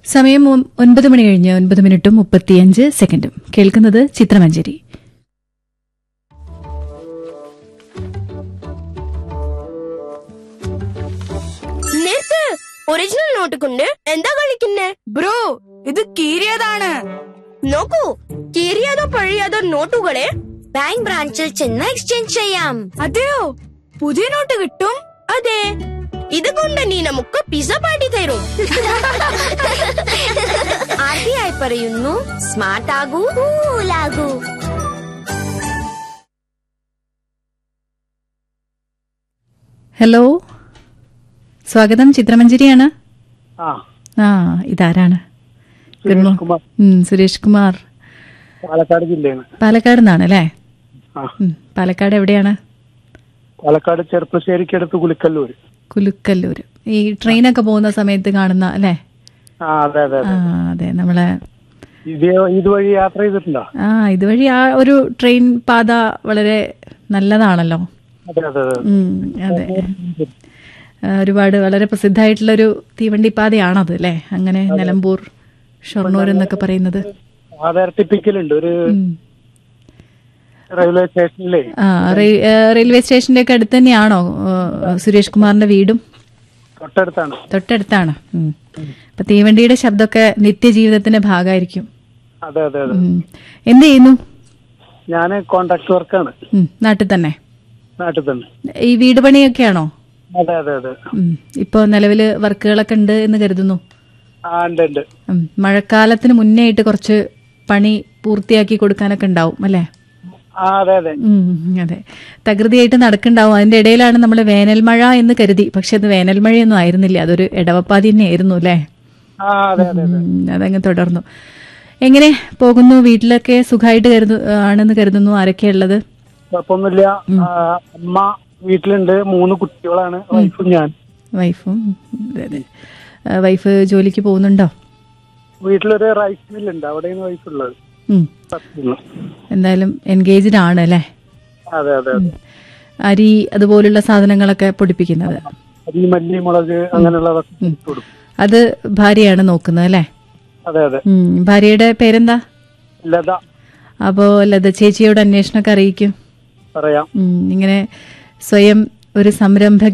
സമയം ഒ- ഒൻപത് മണി കഴിഞ്ഞ് ഒൻപത് മിനിറ്റും മുപ്പത്തിയഞ്ച് സെക്കൻഡും കേൾക്കുന്നത് ചിത്രമഞ്ജരി നിർത്ത് ഒറിജിനൽ നോട്ട് കൊണ്ട് എന്താ കളിക്കുന്നേ ബ്രോ ഇത് കീറിയതാണ് നോക്കൂ കീറിയതോ പഴയതോ നോട്ടുകളെ ബാങ്ക് ബ്രാഞ്ചിൽ ചെന്ന് എക്സ്ചേഞ്ച് ചെയ്യാം അതെയോ പുതിയ നോട്ട് കിട്ടും അതെ ഇതുകൊണ്ട് നീ നമുക്ക് പിസ പാട്ടി തരും ആർ ബി ഐ പറയുന്നു സ്മാർട്ട് ആകൂ കൂലാകൂ ഹലോ സ്വാഗതം ചിത്രമഞ്ജരിയാണ് ആ ആ ഇതാരാണ് Good സുരേഷ് mo- കുമാർ ഉം, സുരേഷ് കുമാർ പാലക്കാട് ജില്ലയാണ് പാലക്കാട് നിന്നാണ് അല്ലേ ആ ഉം, പാലക്കാട് എവിടെയാണ് പാലക്കാട് ചെറുപ്പശ്ശേരിക്കടുത്ത് കുലിക്കല്ലൂര് കുലുക്കല്ലൂർ ഈ ട്രെയിനൊക്കെ പോകുന്ന സമയത്ത് കാണുന്ന അല്ലേ ആ അതെ അതെ ആ അതെ അതെ നമ്മളെ ഇത് ഇതുവഴി യാത്ര ചെയ്തിട്ടുണ്ടോ ആ ഇതുവഴി ആ ഒരു ട്രെയിൻ പാത വളരെ നല്ലതാണല്ലോ അതെ അതെ അതെ ഉം, അതെ ആ, ഒരുപാട് വളരെ പ്രസിദ്ധമായിട്ടുള്ളൊരു തീവണ്ടി പാതയാണത് അല്ലേ അങ്ങനെ നിലമ്പൂർ ഷൊർണൂർ എന്നൊക്കെ പറയുന്നത് ആധാരത്തിപ്പിക്കലുണ്ട് ഒരു ഉം. റെയിൽവേ സ്റ്റേഷനിലേ ആ റെയി- ഏ, റെയിൽവേ സ്റ്റേഷന്റെ ഒക്കെ അടുത്ത് തന്നെയാണോ ഏ, സുരേഷ് കുമാറിന്റെ വീടും തൊട്ടടുത്താണ് തൊട്ടടുത്താണ് ഉം. അപ്പൊ തീവണ്ടിയുടെ ശബ്ദമൊക്കെ നിത്യജീവിതത്തിന്റെ ഭാഗമായിരിക്കും അതെ അതെ അതെ ഉം. എന്ത് ചെയ്യുന്നു ഞാൻ കോൺട്രാക്ട് വർക്കാണ് ഉം, നാട്ടിൽ തന്നെ നാട്ടിൽ തന്നെ ഈ വീട് പണിയൊക്കെയാണോ അതെ അതെ അതെ ഉം. ഇപ്പൊ നിലവില് വർക്കുകളൊക്കെ ഉണ്ട് എന്ന് കരുതുന്നു ആ ഉണ്ട് ഉണ്ട് ഉം. മഴക്കാലത്തിന് മുന്നേ ആയിട്ട് കുറച്ച് പണി പൂർത്തിയാക്കി കൊടുക്കാനൊക്കെ ഉണ്ടാവും അല്ലേ ആ അതെ അതെ ഉം, അതെ തകൃതിയായിട്ട് നടക്കുന്നുണ്ടാവും അതിന്റെ ഇടയിലാണ് നമ്മൾ വേനൽമഴ എന്ന് കരുതി പക്ഷെ അത് വേനൽമഴയൊന്നും ആയിരുന്നില്ല അതൊരു ഇടവപ്പാതി തന്നെയായിരുന്നു അല്ലേ ആ അതെ അതെ അതെ ഉം, അതങ്ങ് തുടർന്നു എങ്ങനെ പോകുന്നു വീട്ടിലൊക്കെ സുഖമായിട്ട് കരുതു ആണെന്ന് കരുതുന്നു ആരൊക്കെയുള്ളത് കുഴപ്പമൊന്നുമില്ല ആ, അമ്മ വീട്ടിലുണ്ട് മൂന്ന് കുട്ടികളാണ് വൈഫും ഞാൻ വൈഫും അതെ അതെ ആ, വൈഫ് ജോലിക്ക് പോകുന്നുണ്ടോ വീട്ടിലൊരു റൈസ് മില്ലുണ്ട് അവിടെയാണ് വൈഫ് ഉള്ളത് ഉം. പത്തിന്ന്. എന്തായാലും എൻഗേജ്ഡ് ആണ് അല്ലേ അതെ അതെ അതെ അരി അതുപോലുള്ള സാധനങ്ങളൊക്കെ പൊടിപ്പിക്കുന്നത് അരി മല്ലി മുളക് അങ്ങനെയുള്ളതൊക്കെ ഇട്ട് കൊടുക്കും അത് ഭാര്യയാണ് നോക്കുന്നത് അല്ലേ അതെ അതെ ഉം. ഭാര്യയുടെ പേരെന്താ ലത അപ്പോ ലത ചേച്ചിയോട് അന്വേഷണമൊക്കെ അറിയിക്കും പറയാം ഉം. ഇങ്ങനെ സ്വയം ഒരു സംരംഭക